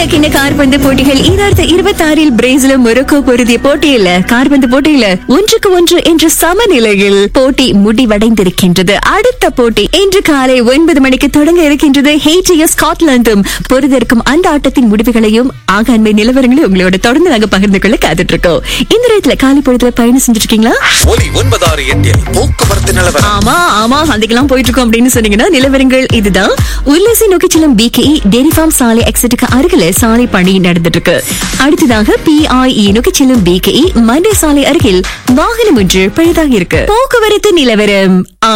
கிண்ண கார்பந்து போட்டிகள் ஈராயிரத்தி இருபத்தி ஆறில் பிரேசிலும் மொரோக்கோ பொருதிய போட்டியில கார்பந்து போட்டியில ஒன்றுக்கு ஒன்று என்ற சமநிலையில் போட்டி முடிவடைந்திருக்கின்றது அடுத்த போட்டி இன்று காலை ஒன்பது மணிக்கு தொடங்க இருக்கின்றது ஹேட்டிய ஸ்காட்லாந்தும் பொருதிருக்கும் அந்த ஆட்டத்தின் முடிவுகளையும் ஆகாண்மை நிலவரங்களையும் உங்களோட தொடர்ந்து நாங்க பகிர்ந்து கொள்ள காத்துட்டு இருக்கோம் இந்த நேரத்துல காலை பொழுதுல பயணம் செஞ்சுட்டு இருக்கீங்களா ஒலி ஒன்பதாறு எட்டில் போக்குவரத்து நிலவரம் ஆமா ஆமா சந்தைக்கெல்லாம் போயிட்டு இருக்கோம் அப்படின்னு சொன்னீங்கன்னா நிலவரங்கள் இதுதான் உல்லாசி நோக்கி செல்லும் பிகேஇ டெரி ஃபார்ம் சாலை எக்ஸிட்டுக்கு அருகில சாலை பணி நடந்துட்டு இருக்கு அடுத்ததாக பிஐஇ நோக்கி செல்லும் பிகேஇ மண்டே சாலை அருகில் வாகனம் ஒன்று பழுதாகி இருக்கு போக்குவரத்து நிலவரம்